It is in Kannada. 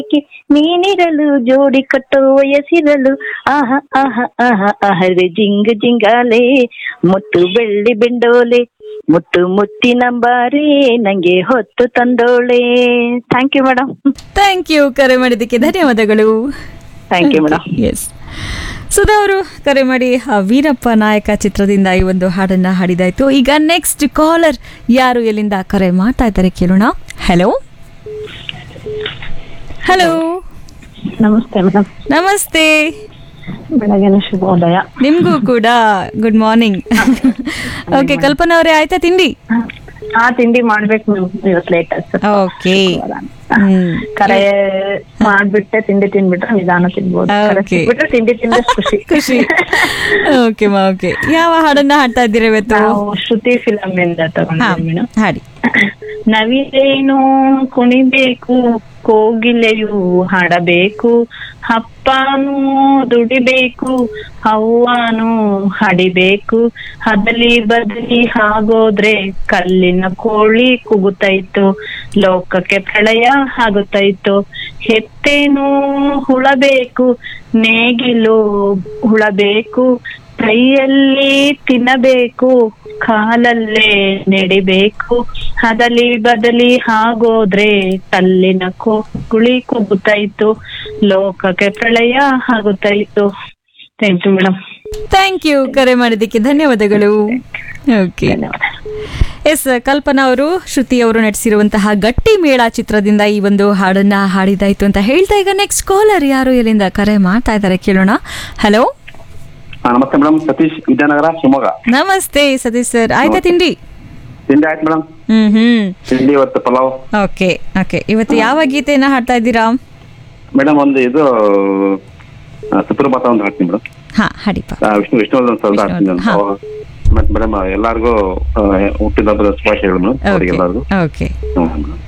ನೀನಿರಲು ಜೋಡಿ ಕಟ್ಟೋ ವಯಸ್ಸಿರಲು ಆಹ ಆಹ ಆಹ ಆಹರೆ ಜಿಂಗ ಜಿಂಗಾಲೆ ಮುತ್ತು ಬೆಳ್ಳಿ ಬೆಂಡೋಲೆ ಮುತ್ತು ಮುತ್ತಿನಂಬಾರೆ ನಂಗೆ ಹೊತ್ತು ತಂದೋಳೆ thank you madam thank you ಕರೆ ಮಾಡಿದ್ದಕ್ಕೆ ಧನ್ಯವಾದಗಳು thank you madam S Sudha ಅವರು ಕರೆ ಮಾಡಿ ಆ ವೀರಪ್ಪ ನಾಯಕ ಚಿತ್ರದಿಂದ ಈ ಒಂದು ಹಾಡನ್ನ ಹಾಡಿದಾಯ್ತು ಈಗ ನೆಕ್ಸ್ಟ್ ಕಾಲರ್ ಯಾರು ಎಲ್ಲಿಂದ ಕರೆ ಮಾಡ್ತಾ ಇದ್ದಾರೆ ಕೇಳೋಣ ಹಲೋ ಹಲೋ ನಮಸ್ತೆ ಮೇಡಮ್ ನಮಸ್ತೆ ಬೆಳಗಿನ ಶುಭೋದಯ ನಿಮ್ಗೂ ಕೂಡ ಗುಡ್ ಮಾರ್ನಿಂಗ್ ಓಕೆ ಕಲ್ಪನಾ ಅವರೇ ಆಯ್ತಾ ತಿಂಡಿ ಆ ತಿಂಡಿ ಮಾಡ್ಬೇಕು ಮೇಡಮ್ ಇವತ್ತು ಲೇಟ್ ಓಕೆ ಹ್ಮ್ ಕರೆ ಮಾಡ್ಬಿಟ್ಟೆ ತಿಂಡಿ ತಿನ್ಬಿಟ್ರೆ ನಿಧಾನ ತಿನ್ಬೋದು ಕರೆ Okay. ಸಿಕ್ಬಿಟ್ರೆ ತಿಂಡಿ ತಿಂದಷ್ಟು ಖುಷಿ ಖುಷಿ ಓಕೆ ಮಾ ಓಕೆ ಯಾವ ಹಾಡನ್ನ ಹಾಡ್ತಾ ಇದ್ದೀರಾ ಇವತ್ತು ನಾವು ಶ್ರುತಿ ಫಿಲಮ್ ಇಂದ ಹಾ ತಗೊಂಡಿದ್ದೀವಿ ಮೇಡಮ್ ಹಾಡಿ ನವಿಲೇನು ಕುಣಿಬೇಕು ಕೋಗಿಲೆಯು ಹಾಡಬೇಕು ಹಪ್ಪಾನು ದುಡಿಬೇಕು ಹವ್ವಾನು ಹಡಿಬೇಕು ಹದಲಿ ಬದಲಿ ಆಗೋದ್ರೆ ಕಲ್ಲಿನ ಕೋಳಿ ಕುಗುತ್ತೈತು ಲೋಕಕ್ಕೆ ಪ್ರಳಯ ಆಗುತ್ತೈತು ಹೆತ್ತೇನು ಹುಳಬೇಕು ನೇಗಿಲು ಹುಳಬೇಕು ಕೈಯಲ್ಲಿ ತಿನ್ನಬೇಕು ಕಾಲಲ್ಲೇ ನೆಡಿಬೇಕು ಹದಲಿ ಬದಲಿ ಆಗೋದ್ರೆ ಕಲ್ಲಿನ ಕೋ ಗುಳಿ ಕುಗ್ಗುತ್ತಾಯ್ತು ಲೋಕಕ್ಕೆ ಪ್ರಳಯ ಆಗುತ್ತಾಯ್ತು thank you madam thank you ಕರೆ ಮಾಡಿದ್ದಕ್ಕೆ ಧನ್ಯವಾದಗಳು ಓಕೆ ಧನ್ಯವಾದ ಎಸ್ ಕಲ್ಪನಾ ಅವರು ಶ್ರುತಿ ಅವರು ನಟಿಸಿರುವಂತಹ ಗಟ್ಟಿ ಮೇಳ ಚಿತ್ರದಿಂದ ಈ ಒಂದು ಹಾಡನ್ನ ಹಾಡಿದಾಯ್ತು ಅಂತ ಹೇಳ್ತಾ ಈಗ ನೆಕ್ಸ್ಟ್ ಕಾಲರ್ ಯಾರು ಎಲ್ಲಿಂದ ಕರೆ ಮಾಡ್ತಾ ಇದ್ದಾರೆ ಕೇಳೋಣ ಹಲೋ ಹಾ, ನಮಸ್ತೆ ಮೇಡಮ್ ಸತೀಶ್ ವಿದ್ಯಾನಗರ ಶಿವಮೊಗ್ಗ ನಮಸ್ತೆ ಸತೀಶ್ ಸರ್ ಆಯ್ತಾ ತಿಂಡಿ ತಿಂಡಿ ಆಯ್ತು ಮೇಡಮ್ ಹ್ಮ್ ಹ್ಮ್ ತಿಂಡಿ ಇವತ್ತು ಪಲಾವ್ ಓಕೆ ಓಕೆ ಇವತ್ತು ಯಾವ ಗೀತೆಯನ್ನ ಹಾಡ್ತಾ ಇದ್ದೀರಾ ಮೇಡಮ್ ಒಂದು ಇದು ಆ, ಸುಪ್ರಭಾತ ಒಂದು ಹಾಡ್ತೀನಿ ಮೇಡಮ್ ಹಾ ಹಾಡಿಪ್ಪ ಆ, ವಿಷ್ಣು ವಿಷ್ಣುವರ್ಧನ್ ಸರ್ ಹಾಡ್ತೀನಿ ಹಾ. ಮತ್ತೆ ಮೇಡಮ್ ಎಲ್ಲಾರ್ಗೂ ಆ, ಹುಟ್ಟಿದ ಹಬ್ಬದ ಶುಭಾಶಯಗಳು ಮೇಡಮ್ ಓಕೆ ಅವರಿಗೆಲ್ಲರಿಗೂ ಓಕೆ ಹ್ಮ್.